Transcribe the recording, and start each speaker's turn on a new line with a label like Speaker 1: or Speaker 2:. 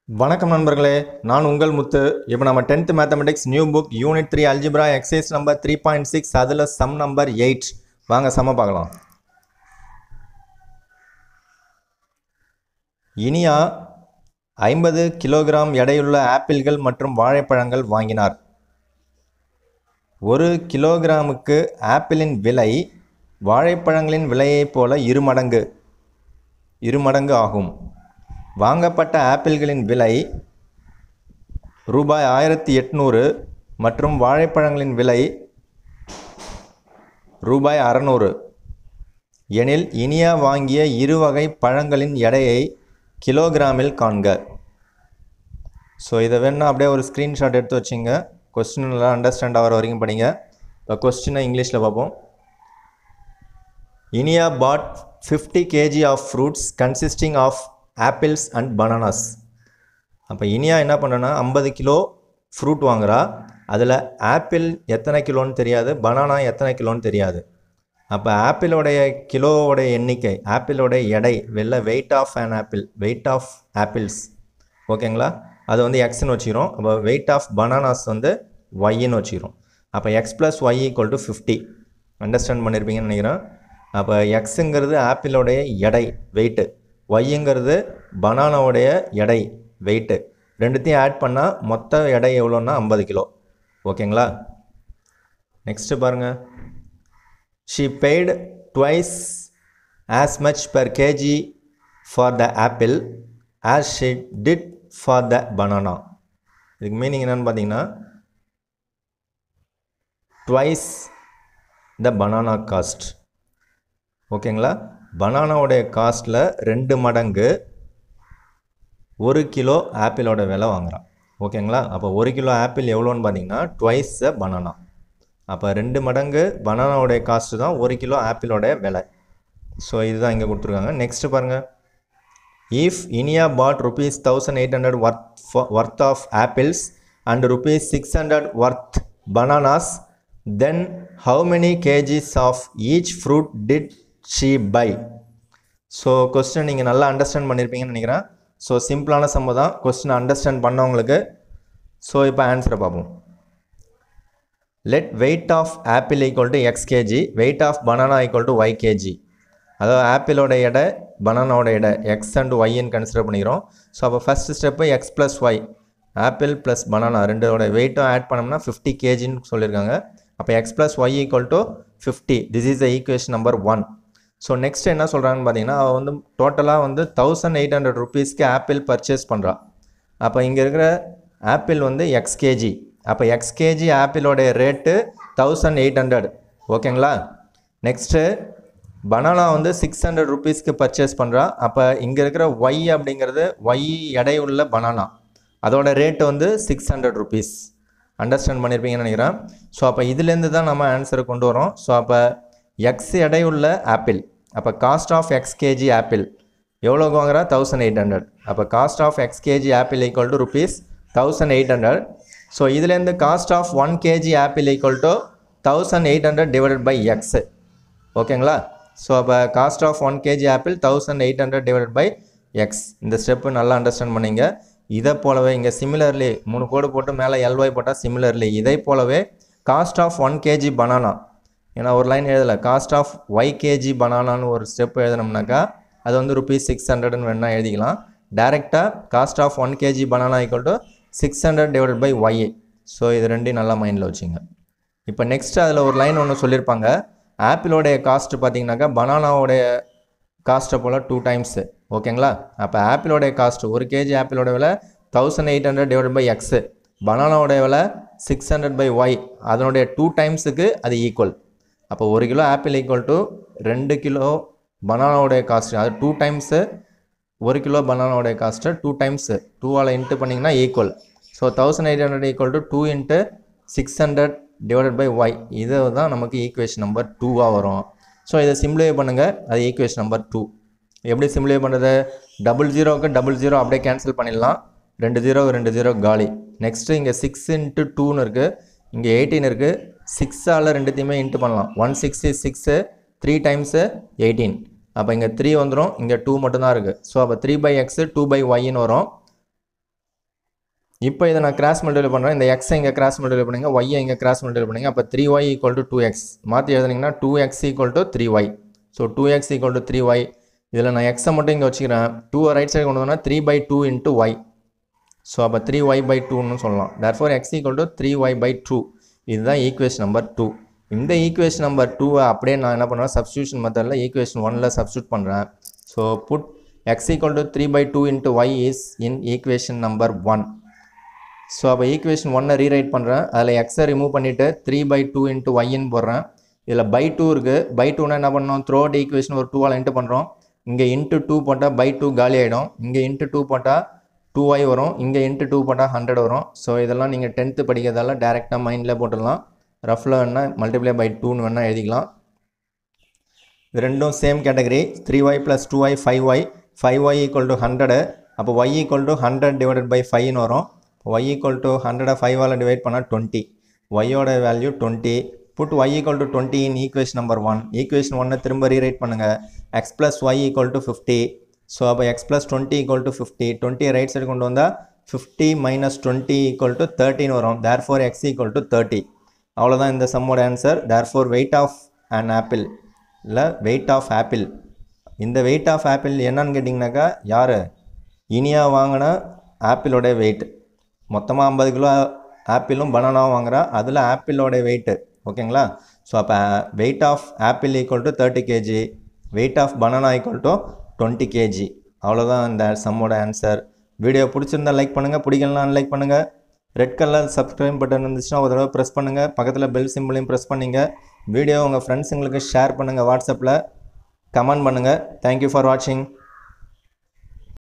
Speaker 1: வணக்கம் நண்பர்களே நான் உங்கள் முத்து இப்போ நம்ம tenth mathematics new book unit three algebra exercise number three point six அதில் சம் நம்பர் எயிட் வாங்க சம பார்க்கலாம் இனியா ஐம்பது கிலோகிராம் எடையுள்ள ஆப்பிள்கள் மற்றும் வாழைப்பழங்கள் வாங்கினார் ஒரு கிலோகிராமுக்கு ஆப்பிளின் விலை வாழைப்பழங்களின் விலையைப் போல இருமடங்கு இருமடங்கு ஆகும் வாங்கப்பட்ட ஆப்பிள்களின் விலை ரூபாய் ஆயிரத்தி எட்நூறு மற்றும் வாழைப்பழங்களின் விலை ரூபாய் அறநூறு எனில் இனியா வாங்கிய இரு வகை பழங்களின் எடையை கிலோகிராமில் காண்க ஸோ இதை வேணா அப்படியே ஒரு ஸ்க்ரீன்ஷாட் எடுத்து வச்சுங்க கொஸ்டின் நல்லா அண்டர்ஸ்டாண்ட் ஆகிற வரைக்கும் படிங்க இப்போ கொஸ்டினை இங்கிலீஷில் பார்ப்போம் Iniya bought fifty KG of fruits consisting of apples and bananas அப்போ இனியா என்ன பண்ணுறேன்னா ஐம்பது கிலோ ஃப்ரூட் வாங்குறா அதில் ஆப்பிள் எத்தனை கிலோன்னு தெரியாது பனானா எத்தனை கிலோன்னு தெரியாது அப்போ ஆப்பிளோடைய கிலோவோடைய எண்ணிக்கை ஆப்பிளோடைய எடை வெளில weight of an apple weight of apples ஓகேங்களா அது வந்து எக்ஸ்னு வச்சுக்கிறோம் அப்போ வெயிட் ஆஃப் பனானாஸ் வந்து ஒய்ன்னு வச்சுக்கிறோம் அப்போ X plus Y equal to fifty understand பண்ணியிருப்பீங்கன்னு நினைக்கிறேன் அப்போ எக்ஸுங்கிறது ஆப்பிளோடைய எடை வெயிட்டு ஒய்ங்கிறது பனானாவுடைய எடை வெயிட்டு ரெண்டுத்தையும் ஆட் பண்ணால் மொத்த எடை எவ்வளோன்னா ஐம்பது கிலோ ஓகேங்களா நெக்ஸ்ட்டு பாருங்கள் she paid twice as much per KG for the apple as she did for the banana இதுக்கு மீனிங் என்னன்னு பார்த்தீங்கன்னா ட்வைஸ் த பனானா காஸ்ட் ஓகேங்களா பனானாவுடைய காஸ்ட்டில் ரெண்டு மடங்கு ஒரு கிலோ ஆப்பிளோட விலை வாங்குறான் ஓகேங்களா அப்போ ஒரு கிலோ ஆப்பிள் எவ்வளோன்னு பார்த்தீங்கன்னா ட்வைஸ் த பனானா அப்போ ரெண்டு மடங்கு பனானாவுடைய காஸ்ட்டு தான் ஒரு கிலோ ஆப்பிளோட விலை ஸோ இதுதான் இங்கே கொடுத்துருக்காங்க நெக்ஸ்ட்டு பாருங்கள் if Iniya bought rupees thousand eight hundred worth worth of apples and rupees six hundred worth bananas then how many KGs of each fruit did she buy so question நீங்கள் நல்லா understand பண்ணியிருப்பீங்கன்னு நினைக்கிறேன் so சிம்பிளான சம்ம தான் கொஸ்டினை understand பண்ணவங்களுக்கு so இப்போ ஆன்சரை பார்ப்போம் let weight of apple equal to X KG weight of banana equal to Y KG அதாவது ஆப்பிளோட எடை பனானாவோட எடை எக்ஸ் அண்ட் ஒய்ன்னு கன்சிடர் பண்ணிக்கிறோம் ஸோ அப்போ first step X plus Y apple plus banana ரெண்டோட வெயிட்டும் ஆட் பண்ணோம்னா ஃபிஃப்டி கேஜின்னு சொல்லியிருக்காங்க அப்போ X plus Y equal to fifty this is the equation number one so next என்ன சொல்கிறாங்கன்னு பார்த்தீங்கன்னா அவள் வந்து டோட்டலாக வந்து தௌசண்ட் எயிட் ஹண்ட்ரட் ருபீஸ்க்கு ஆப்பிள் பர்ச்சேஸ் பண்ணுறா அப்போ இங்கே இருக்கிற ஆப்பிள் வந்து எக்ஸ் கேஜி அப்போ எக்ஸ் கேஜி ஆப்பிளோடைய ரேட்டு தௌசண்ட் எயிட் ஹண்ட்ரட் ஓகேங்களா நெக்ஸ்ட்டு பனானா வந்து சிக்ஸ் ஹண்ட்ரட் ருபீஸ்க்கு பர்ச்சேஸ் பண்ணுறா அப்போ இங்கே இருக்கிற ஒய் அப்படிங்கிறது ஒய் எடை உள்ள பனானா அதோட ரேட்டு வந்து சிக்ஸ் ஹண்ட்ரட் ருபீஸ் அண்டர்ஸ்டாண்ட் பண்ணியிருப்பீங்கன்னு நினைக்கிறேன் ஸோ அப்போ இதுலேருந்து தான் நம்ம ஆன்சரை கொண்டு வரோம் ஸோ அப்போ எக்ஸ் எடையுள்ள ஆப்பிள் அப்போ cost of X KG apple எவ்வளோக்கு வாங்குறா தௌசண்ட் எயிட் ஹண்ட்ரட் அப்போ cost of X KG apple equal to rupees thousand eight hundred so இதுலேருந்து cost of one KG apple equal to thousand eight hundred divided by X ஓகேங்களா so அப்போ cost of one KG apple thousand eight hundred divided by X இந்த step நல்லா understand பண்ணிங்க இதை போலவே இங்கே similarly மூணு கோடு போட்டு மேலே எல்ஒய் போட்டால் சிமிலர்லி இதை போலவே cost of one KG banana ஏன்னா ஒரு லைன் எழுதலை காஸ்ட் ஆஃப் ஒய் கேஜி பனானான்னு ஒரு ஸ்டெப் எழுதினோம்னாக்கா அது வந்து ருபீஸ் சிக்ஸ் ஹண்ட்ரட்னு வேணால் எழுதிக்கலாம் டேரெக்டாக cost of one KG banana equal to six hundred divided by Y so இது ரெண்டையும் நல்லா மைண்டில் வச்சுங்க இப்போ நெக்ஸ்ட் அதில் ஒரு லைன் ஒன்று சொல்லியிருப்பாங்க ஆப்பிளோடைய காஸ்ட் பார்த்தீங்கன்னாக்கா பனானாவோடைய காஸ்ட்டை போல் டூ டைம்ஸு ஓகேங்களா அப்போ ஆப்பிளோடைய காஸ்ட் ஒரு கேஜி ஆப்பிளோட விலை thousand eight hundred divide by X பனானாவோடைய விலை சிக்ஸ் ஹண்ட்ரட் பை ஒய் அதனுடைய டூ டைம்ஸுக்கு அது ஈக்குவல் அப்போ ஒரு கிலோ ஆப்பிள் ஈக்குவல் டு ரெண்டு கிலோ பனானாவோடைய காஸ்ட் அது டூ டைம்ஸு ஒரு கிலோ பனானாவோடைய காஸ்ட்டு டூ டைம்ஸு டூவால் இன்ட்டு பண்ணிங்கன்னா equal so thousand eight hundred equal to two into six hundred divided by Y இது தான் நமக்கு ஈக்குவேஷன் நம்பர் டூவாக வரும் ஸோ இதை சிம்ப்ளிஃபை பண்ணுங்கள் அது ஈக்குவேஷன் நம்பர் டூ எப்படி சிம்ப்ளிஃபை பண்ணுறது டபுள் ஜீரோவுக்கு டபுள் ஜீரோ அப்படியே கேன்சல் பண்ணிடலாம் ரெண்டு ஜீரோ ரெண்டு ஜீரோ காலி நெக்ஸ்ட்டு இங்கே சிக்ஸ் இன்ட்டு டூன்னு இருக்குது இங்கே எயிட்டீன் இருக்குது சிக்ஸால் ரெண்டுத்தையுமே இன்ட்டு பண்ணலாம் one sixty six three times eighteen அப்போ இங்கே த்ரீ வந்துடும் இங்கே டூ மட்டும்தான் இருக்குது ஸோ அப்போ three by X two by ஒய்ன்னு வரும் இப்போ இதை நான் கிராஸ் மல்டிபிள் பண்ணுறேன் இந்த எக்ஸை இங்கே கிராஸ் மல்டிபிள் பண்ணுங்க ஒய்யை இங்கே கிராஸ் மல்டிபிள் பண்ணுங்க அப்போ three Y equal to two X மாற்றி எழுதுனீங்கன்னா two X equal to three Y so two X equal to three Y இதில் நான் எக்ஸை மட்டும் இங்கே வச்சுக்கிறேன் டூ ரைட் சைடு கொண்டு வந்தோம்னா three by two into Y so அப்போ த்ரீ ஒய் பை டூன்னு சொல்லலாம் therefore X equal to three Y by two இதுதான் ஈக்குவேஷன் நம்பர் டூ இந்த ஈக்குவேஷன் நம்பர் டூவை அப்படியே நான் என்ன பண்ணுறேன் சப்ஸ்டியூஷன் மெத்தடில் ஈக்குவேஷன் ஒனில் சப்ஸ்டியூட் பண்ணுறேன் so put X equal to three by two into Y is in equation number one so அப்போ ஈக்குவேஷன் ஒன்னை ரீரைட் பண்ணுறேன் அதில் எக்ஸை ரிமூவ் பண்ணிவிட்டு த்ரீ பை டூ இன்ட்டு ஒய்ன்னு போடுறேன் இதில் பை டூ இருக்குது பை டூனா என்ன பண்ணோம் த்ரோ அவுட் ஈக்குவேஷன் ஒரு டூவால் இன்ட்டு பண்ணுறோம் இங்கே இன்ட்டு டூ போட்டால் பை டூ காலி ஆகிடும் இங்கே இன்ட்டு டூ போட்டால் டூ ஒய் வரும் இங்கே இன்ட்டு டூ போட்டால் ஹண்ட்ரட் வரும் ஸோ இதெல்லாம் நீங்கள் டென்த்து படிக்கிறதால டேரெக்டாக மைண்டில் போட்டுடலாம் ரஃபில் வேணால் மல்டிப்ளை பை டூன்னு வேணால் எழுதிக்கலாம் இது ரெண்டும் same category three Y plus two Y five Y five Y equal to hundred அப்போ Y equal to hundred divided by ஃபைவ்னு வரும் ஒய் ஈக்குவல் டு ஹண்ட்ரடை ஃபைவால் டிவைட் பண்ணால் டுவெண்ட்டி ஒய்யோட value twenty put Y equal to twenty in equation number one equation ஒன்னை திரும்ப rewrite பண்ணுங்கள் X plus Y equal to fifty so அப்போ X plus twenty equal to fifty twenty right side கொண்டு வந்தால் fifty minus twenty equal to தேர்ட்டின்னு வரும் therefore X equal to thirty அவ்வளோதான் இந்த சம்மோட answer therefore weight of an apple இல்லை weight of apple இந்த வெயிட் ஆஃப் ஆப்பிள் என்னன்னு கேட்டிங்கனாக்கா யார் இனியா வாங்கின ஆப்பிளோட வெயிட் மொத்தமாக ஐம்பது கிலோ ஆப்பிளும் பனானாவும் வாங்குறா அதில் ஆப்பிளோட வெயிட்டு ஓகேங்களா ஸோ அப்போ weight of apple equal to thirty KG weight of banana equal to twenty KG அவ்வளோதான் இந்த சம்மோட ஆன்சர் வீடியோ பிடிச்சிருந்தா லைக் பண்ணுங்கள் பிடிக்கலனா அன்லைக் பண்ணுங்கள் ரெட் கலர் சப்ஸ்கிரைப் பட்டன் இருந்துச்சுன்னா ஒரு தடவை ப்ரெஸ் பண்ணுங்கள் பக்கத்தில் பெல் சிம்பிளையும் ப்ரெஸ் பண்ணிங்க வீடியோ உங்கள் ஃப்ரெண்ட்ஸுங்களுக்கு ஷேர் பண்ணுங்கள் வாட்ஸ்அப்பில் கமெண்ட் பண்ணுங்கள் தேங்க்யூ ஃபார் வாட்சிங்